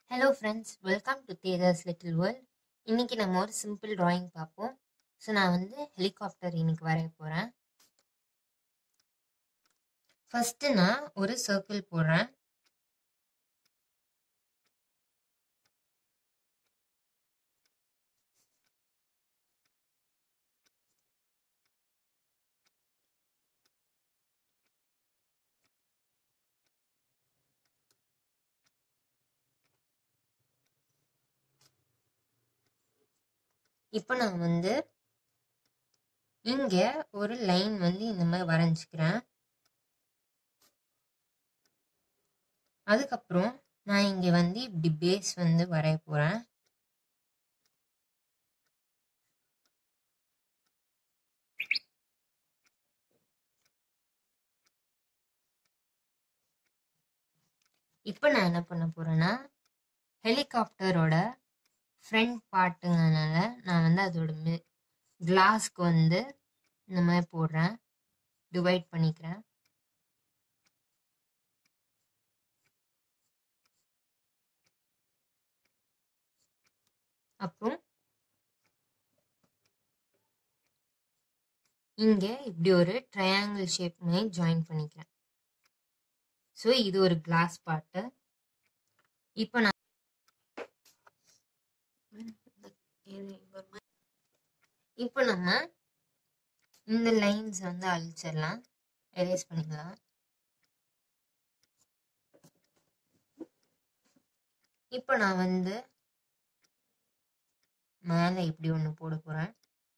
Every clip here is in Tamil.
hello friends welcome to Tejas little world இன்னைக்கு நம்ம ஒரு சிம்பிள் டிராயிங் பார்ப்போம் ஸோ நான் வந்து ஹெலிகாப்டர் இன்னைக்கு வரைய போகிறேன் ஃபஸ்ட்டு நான் ஒரு சர்க்கிள் போடுறேன் இப்போ நான் வந்து இங்கே ஒரு லைன் வந்து இந்த மாதிரி வரைஞ்சிக்கிறேன் அதுக்கப்புறம் நான் இங்கே வந்து இப்படி பேஸ் வந்து வரைய போகிறேன் இப்போ நான் என்ன பண்ண போகிறேன்னா ஹெலிகாப்டரோட ஃப்ரண்ட் பார்ட்டுங்கனால நான் வந்து அதோட மி கிளாஸ்க்கு வந்து இந்த மாதிரி போடுறேன் டிவைட் பண்ணிக்கிறேன் அப்புறம் இங்கே இப்படி ஒரு ட்ரையாங்கிள் ஷேப் மாதிரி ஜாயின் பண்ணிக்கிறேன் ஸோ இது ஒரு கிளாஸ் பார்ட்டு இப்போ நான் இப்போ நம்ம இந்த லைன்ஸ் வந்து அழிச்சிடலாம் எரேஸ் பண்ணிக்கலாம் இப்போ நான் வந்து மேலே இப்படி ஒன்று போட போகிறேன்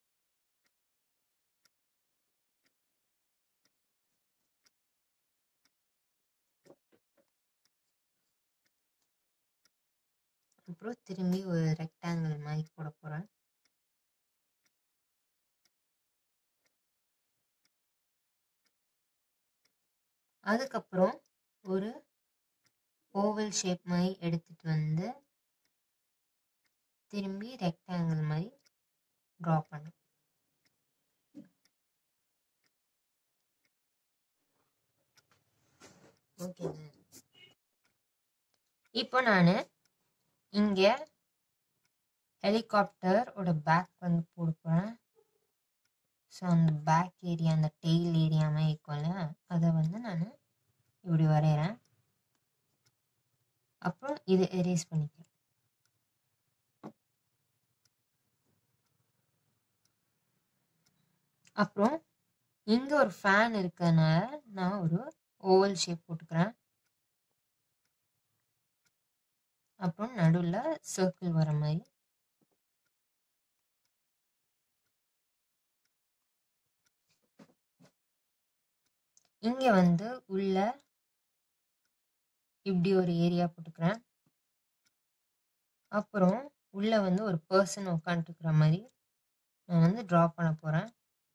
அப்புறம் திரும்பி ஒரு ரெக்டாங்கிள் மாதிரி போட போகிறேன் அதுக்கப்புறம் ஒரு ஓவல் ஷேப் மாதிரி எடுத்துட்டு வந்து திரும்பி ரெக்டாங்கிள் மாதிரி ட்ரா பண்ணும் ஓகேங்க இப்போ நான் இங்கே ஹெலிகாப்டரோட பேக் வந்து போட போகிறேன் ஸோ அந்த பேக் ஏரியா அந்த டெய்ல் ஏரியா மாதிரி இருக்கும்ல அதை வந்து நான் இப்படி வரைகிறேன் அப்புறம் இது எரேஸ் பண்ணிக்கிறேன் அப்புறம் இங்கே ஒரு ஃபேன் இருக்கிறதுனால நான் ஒரு ஓவல் ஷேப் போட்டுக்கிறேன் அப்புறம் நடுவில் சர்க்கிள் வர மாதிரி இங்கே வந்து உள்ள இப்படி ஒரு ஏரியா போட்டுக்கிறேன் அப்புறம் உள்ள வந்து ஒரு பர்சன் உட்காந்துருக்குற மாதிரி நான் வந்து ட்ரா பண்ண போகிறேன்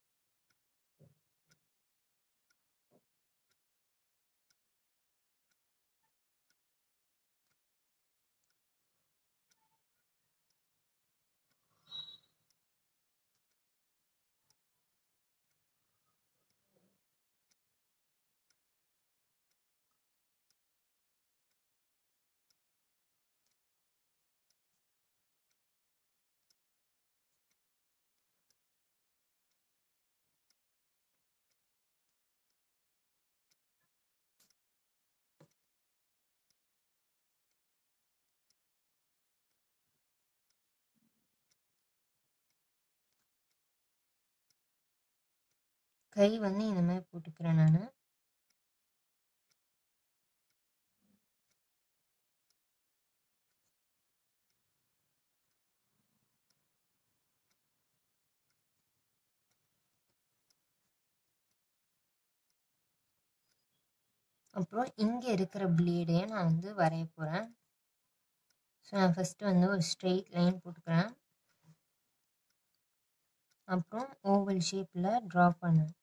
கை வந்து இந்த மாதிரி போட்டுக்கிறேன் நான் அப்புறம் இங்கே இருக்கிற ப்ளீடையே நான் வந்து வரைய போகிறேன் ஸோ நான் ஃபஸ்ட்டு வந்து ஒரு ஸ்ட்ரெயிட் லைன் போட்டுக்கிறேன் அப்புறம் ஓவல் ஷேப்பில் ட்ரா பண்ணேன்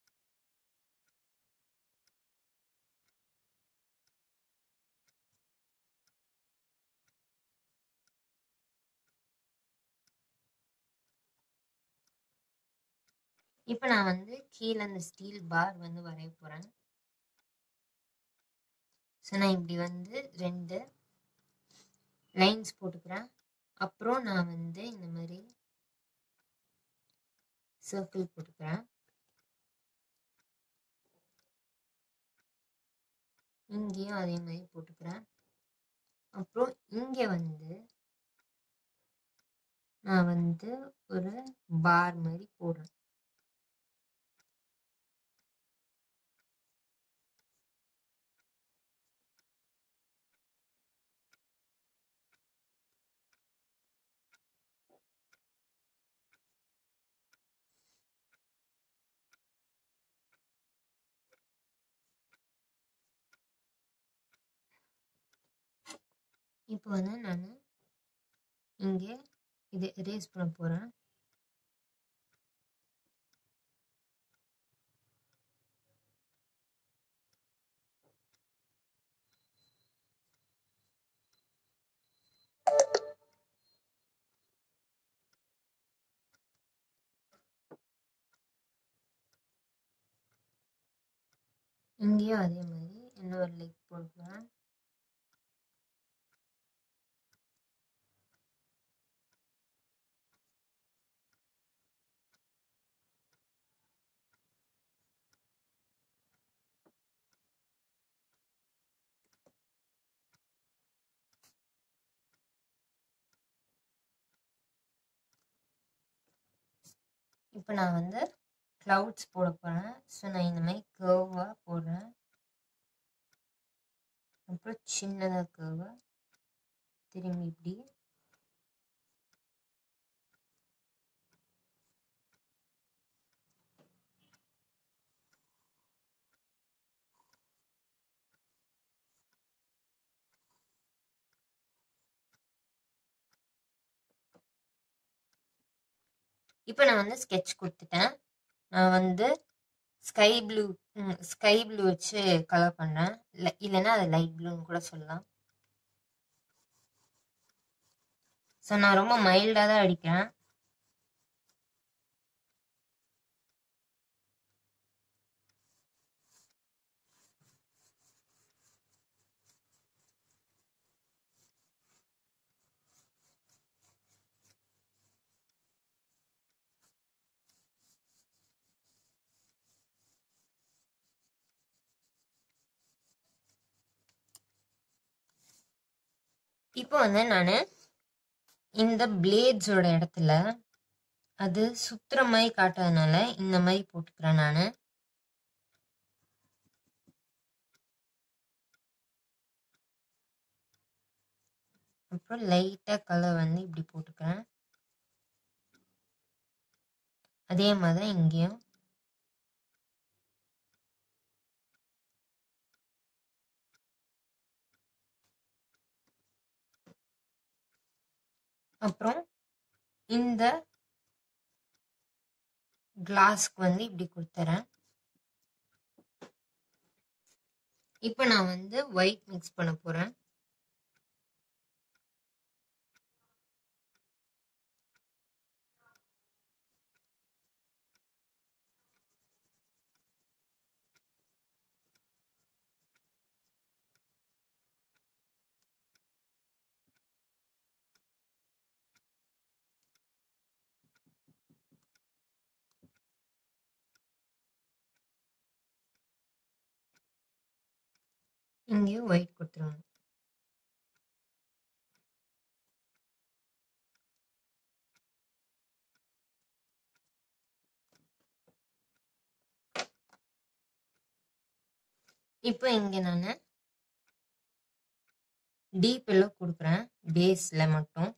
இப்போ நான் வந்து கீழே அந்த ஸ்டீல் பார் வந்து வரைய போகிறேன் ஸோ நான் இப்படி வந்து ரெண்டு லைன்ஸ் போட்டுக்கிறேன் அப்புறம் நான் வந்து இந்த மாதிரி சர்க்கிள் போட்டுக்கிறேன் இங்கேயும் அதே மாதிரி போட்டுக்கிறேன் அப்புறம் இங்கே வந்து நான் வந்து ஒரு பார் மாதிரி போடுறேன் இப்போ வந்து நான் இங்கே இதை எரேஸ் பண்ண போகிறேன் இங்கேயும் அதே மாதிரி இன்னொரு லைக் போடுறேன் இப்போ நான் வந்து க்ளவுட்ஸ் போட போகிறேன் ஸோ நான் இந்த மாதிரி கேர்வாக போடுறேன் அப்புறம் சின்னதாக கேர்வாக திரும்பி இப்படி இப்போ நான் வந்து ஸ்கெட்ச் கொடுத்துட்டேன் நான் வந்து ஸ்கை ப்ளூ ஸ்கை ப்ளூ வச்சு கலர் பண்ணேன் இல்லை இல்லைன்னா அது லைட் ப்ளூன்னு கூட சொல்லலாம் ஸோ நான் ரொம்ப மைல்டாக தான் அடிக்கிறேன் இப்போ வந்து நான் இந்த பிளேட்ஸோட இடத்துல அது சுத்துற மாதிரி காட்டுறதுனால இந்த மாதிரி போட்டுக்கிறேன் நான் அப்புறம் லைட்டாக கலர் வந்து இப்படி போட்டுக்கிறேன் அதே மாதிரி இங்கேயும் அப்புறம் இந்த கிளாஸ்க்கு வந்து இப்படி கொடுத்துறேன் இப்போ நான் வந்து ஒயிட் மிக்ஸ் பண்ண போகிறேன் இங்கேயும் ஒயிட் கொடுத்துருவாங்க இப்போ இங்கே நான் டீப் எல்லோ கொடுக்குறேன் பேஸில் மட்டும்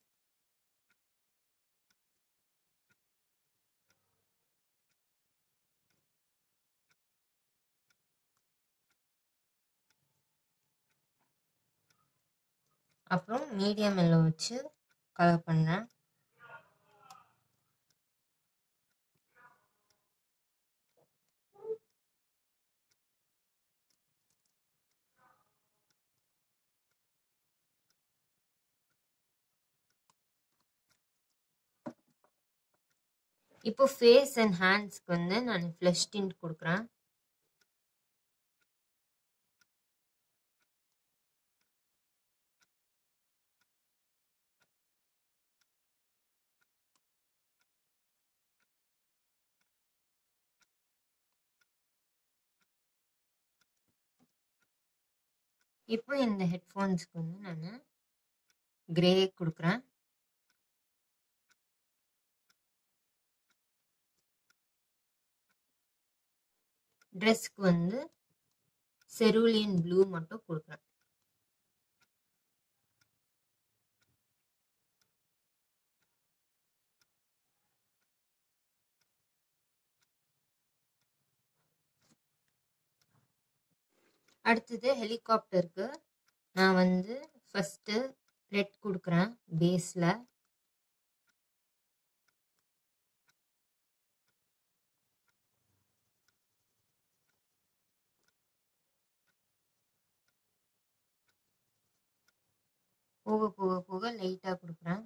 அப்புறம் மீடியம் எல்லோ வச்சு கலர் பண்ணேன் இப்போ ஃபேஸ் அண்ட் ஹேண்ட்ஸ்க்கு வந்து நான் ஃப்ளஷ் டிண்ட் கொடுக்குறேன் இப்போ இந்த ஹெட்ஃபோன்ஸ்க்கு வந்து நான் கிரே கொடுக்குறேன் ட்ரெஸ்க்கு வந்து செருலியன் ப்ளூ மட்டும் கொடுக்குறேன் அடுத்தது ஹெலிகாப்டருக்கு நான் வந்து ஃபஸ்ட்டு ரெட் கொடுக்குறேன் பேஸில் போக போக போக லைட்டாக கொடுக்குறேன்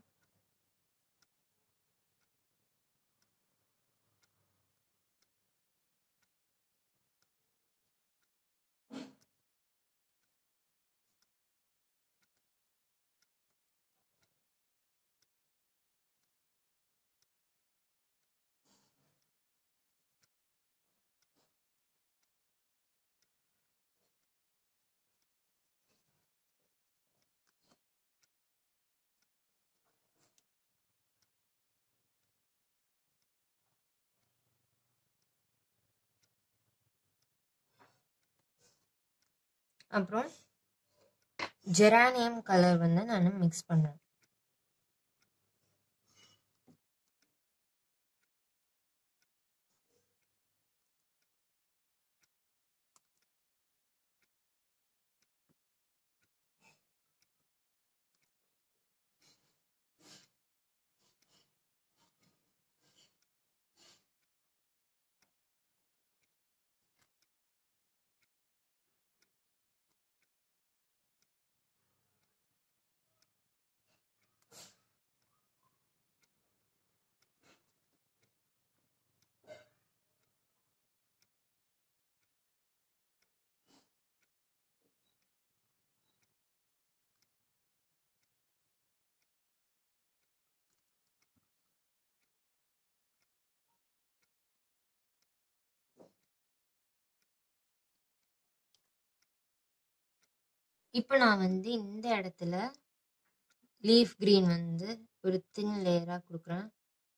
அப்புறம் ஜெரானியம் கலர் வந்து நான் மிக்ஸ் பண்ணுறேன் இப்போ நான் வந்து இந்த இடத்துல லீஃப் கிரீன் வந்து ஒரு தின் லேயராக கொடுக்குறேன்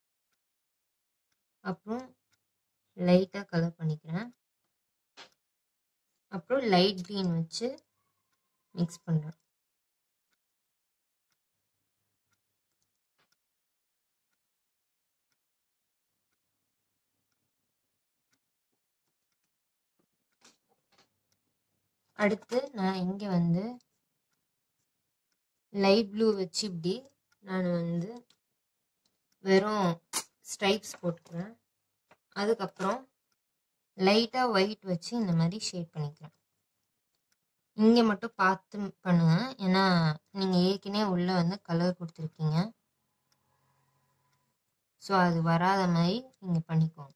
அப்புறம் லைட்டாக கலர் பண்ணிக்கிறேன் அப்புறம் லைட் க்ரீன் வச்சு மிக்ஸ் பண்ணுறேன் அடுத்து நான் இங்கே வந்து லைட் ப்ளூ வச்சு இப்படி நான் வந்து வெறும் ஸ்ட்ரைப்ஸ் போட்டுக்கிறேன் அதுக்கப்புறம் லைட்டாக ஒயிட் வச்சு இந்த மாதிரி ஷேட் பண்ணிக்கிறேன் இங்கே மட்டும் பார்த்து பண்ணுங்க ஏன்னா நீங்கள் ஏற்கனவே உள்ளே வந்து கலர் கொடுத்துருக்கீங்க ஸோ அது வராத மாதிரி நீங்கள் பண்ணிக்கோங்க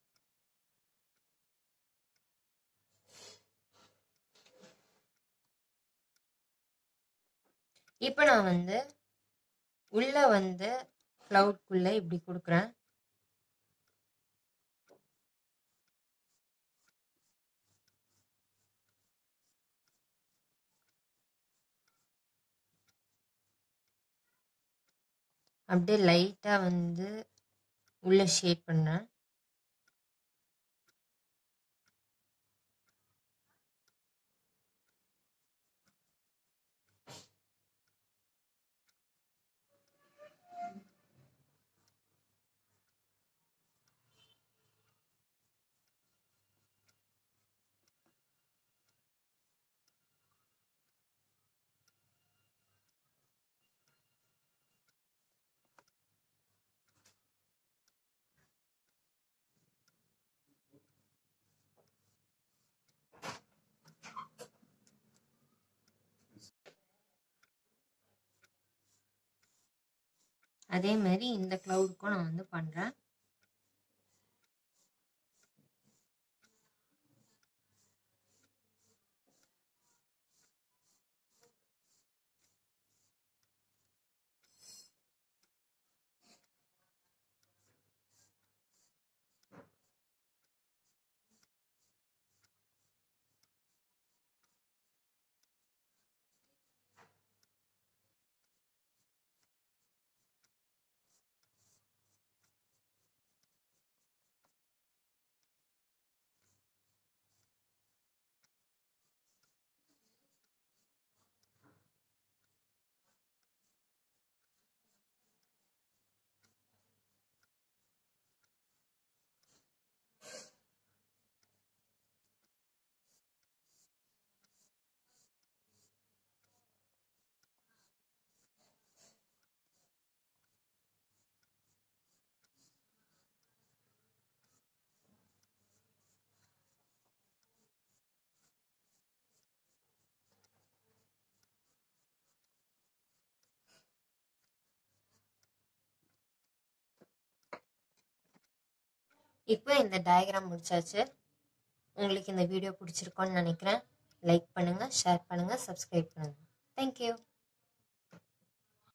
இப்போ நான் வந்து உள்ளே வந்து க்ளவுட்குள்ளே இப்படி கொடுக்குறேன் அப்படியே லைட்டாக வந்து உள்ளே ஷேட் பண்ணேன் அதே மாதிரி இந்த க்ளவுடுக்கும் நான் வந்து பண்ணுறேன் இப்போ இந்த டயக்ராம் முடிச்சாச்சு உங்களுக்கு இந்த வீடியோ பிடிச்சிருக்கோன்னு நினைக்கிறேன் லைக் பண்ணுங்கள் ஷேர் பண்ணுங்கள் சப்ஸ்கிரைப் பண்ணுங்கள் தேங்க்யூ